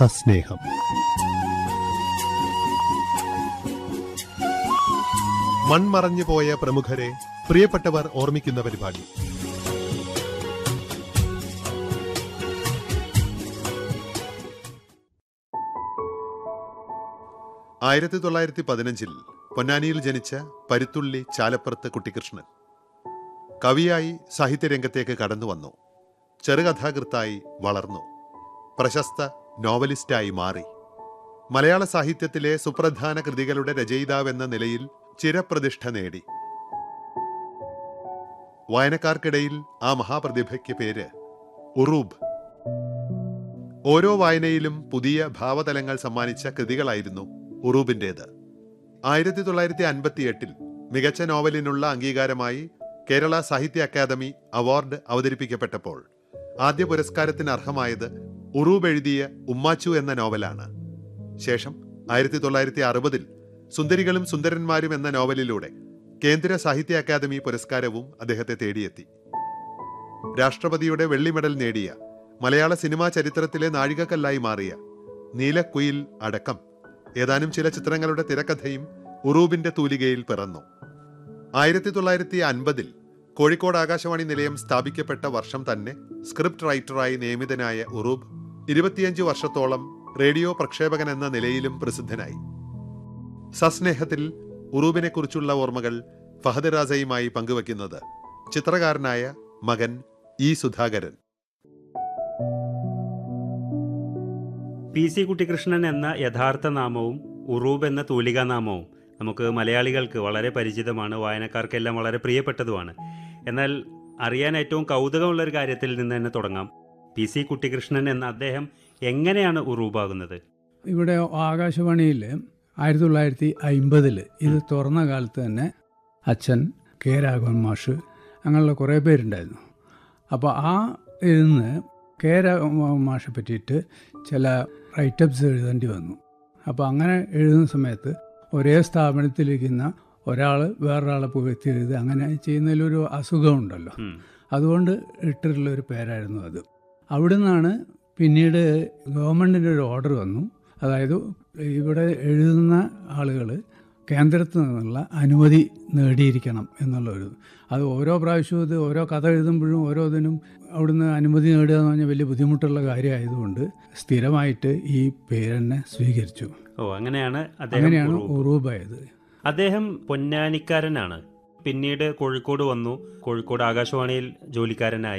സസ്നേഹം മൺമറഞ്ഞു പോയ പ്രമുഖരെ പ്രിയപ്പെട്ടവർ ഓർമ്മിക്കുന്ന പരിപാടി ആയിരത്തി തൊള്ളായിരത്തി പതിനഞ്ചിൽ പൊന്നാനിയിൽ ജനിച്ച പരുത്തുള്ളി ചാലപ്പുറത്ത് കുട്ടിക്കൃഷ്ണൻ കവിയായി സാഹിത്യരംഗത്തേക്ക് കടന്നു വന്നു ചെറുകഥാകൃത്തായി വളർന്നു പ്രശസ്ത നോവലിസ്റ്റായി മാറി മലയാള സാഹിത്യത്തിലെ സുപ്രധാന കൃതികളുടെ രചയിതാവെന്ന നിലയിൽ ചിരപ്രതിഷ്ഠ നേടി വായനക്കാർക്കിടയിൽ ആ മഹാപ്രതിഭയ്ക്ക് പേര് ഉറൂബ് ഓരോ വായനയിലും പുതിയ ഭാവതലങ്ങൾ സമ്മാനിച്ച കൃതികളായിരുന്നു ഉറൂബിൻ്റേത് ആയിരത്തി തൊള്ളായിരത്തി അൻപത്തിയെട്ടിൽ മികച്ച നോവലിനുള്ള അംഗീകാരമായി കേരള സാഹിത്യ അക്കാദമി അവാർഡ് അവതരിപ്പിക്കപ്പെട്ടപ്പോൾ ആദ്യ പുരസ്കാരത്തിന് അർഹമായത് ഉറൂബ് എഴുതിയ ഉമ്മാച്ചു എന്ന നോവലാണ് ശേഷം ആയിരത്തി തൊള്ളായിരത്തി അറുപതിൽ സുന്ദരികളും സുന്ദരന്മാരും എന്ന നോവലിലൂടെ കേന്ദ്ര സാഹിത്യ അക്കാദമി പുരസ്കാരവും അദ്ദേഹത്തെ തേടിയെത്തി രാഷ്ട്രപതിയുടെ വെള്ളി മെഡൽ നേടിയ മലയാള സിനിമാ ചരിത്രത്തിലെ നാഴികക്കല്ലായി മാറിയ നീലക്കുയിൽ അടക്കം ഏതാനും ചില ചിത്രങ്ങളുടെ തിരക്കഥയും ഉറൂബിന്റെ തൂലികയിൽ പിറന്നു ആയിരത്തി തൊള്ളായിരത്തി അൻപതിൽ കോഴിക്കോട് ആകാശവാണി നിലയം സ്ഥാപിക്കപ്പെട്ട വർഷം തന്നെ സ്ക്രിപ്റ്റ് റൈറ്ററായി നിയമിതനായ ഉറൂബ് ഇരുപത്തിയഞ്ച് വർഷത്തോളം റേഡിയോ പ്രക്ഷേപകൻ എന്ന നിലയിലും പ്രസിദ്ധനായി സസ്നേഹത്തിൽ ഉറൂബിനെ കുറിച്ചുള്ള ഓർമ്മകൾ ഫഹദ് റാസയുമായി പങ്കുവെക്കുന്നത് ചിത്രകാരനായ മകൻ E Sudhakaran P C Kuttikrishnan എന്ന യഥാർത്ഥ നാമവും ഉറൂബ് എന്ന തൂലികാ നാമവും നമുക്ക് മലയാളികൾക്ക് വളരെ പരിചിതമാണ് വായനക്കാർക്കെല്ലാം വളരെ പ്രിയപ്പെട്ടതുമാണ് എന്നാൽ അറിയാൻ ഏറ്റവും കൗതുകമുള്ള ഒരു കാര്യത്തിൽ നിന്ന് തന്നെ തുടങ്ങാം പി സി കുട്ടിക്കൃഷ്ണൻ എന്ന അദ്ദേഹം എങ്ങനെയാണ് ഉറൂബാകുന്നത് ഇവിടെ ആകാശവാണിയിൽ ആയിരത്തി തൊള്ളായിരത്തി അമ്പതിൽ ഇത് തുറന്ന കാലത്ത് തന്നെ അച്ഛൻ കെ രാഘവൻ മാഷ് അങ്ങനെയുള്ള കുറേ പേരുണ്ടായിരുന്നു അപ്പോൾ ആ ഇരുന്ന് കെ രാഘവൻ മാഷെ പറ്റിയിട്ട് ചില റൈറ്റപ്സ് എഴുതേണ്ടി വന്നു അപ്പോൾ അങ്ങനെ എഴുതുന്ന സമയത്ത് ഒരേ സ്ഥാപനത്തിലിരിക്കുന്ന ഒരാൾ വേറൊരാളെ പുകഴ്ത്തി എഴുതുക അങ്ങനെ ചെയ്യുന്നതിലൊരു അസുഖമുണ്ടല്ലോ ഉം. അതുകൊണ്ട് ഇട്ടിട്ടുള്ള ഒരു പേരായിരുന്നു അത് അവിടെ നിന്നാണ് പിന്നീട് ഗവൺമെൻറ്റിൻ്റെ ഒരു ഓർഡർ വന്നു അതായത് ഇവിടെ എഴുതുന്ന ആളുകൾ കേന്ദ്രത്തിൽ നിന്നുള്ള അനുമതി നേടിയിരിക്കണം എന്നുള്ള ഒരു അത് ഓരോ പ്രാവശ്യവും ഇത് ഓരോ കഥ എഴുതുമ്പോഴും ഓരോ ഇതിനും അവിടുന്ന് അനുമതി നേടുക എന്ന് പറഞ്ഞാൽ വലിയ ബുദ്ധിമുട്ടുള്ള കാര്യമായതുകൊണ്ട് സ്ഥിരമായിട്ട് ഈ പേര് തന്നെ സ്വീകരിച്ചു ഓ അങ്ങനെയാണ് അദ്ദേഹം അങ്ങനെയാണ് ഉറൂബ്. ഉറൂബായത് അദ്ദേഹം പൊന്നാനിക്കാരനാണ് പിന്നീട് കോഴിക്കോട് വന്നു കോഴിക്കോട് ആകാശവാണിയിൽ ജോലിക്കാരനായി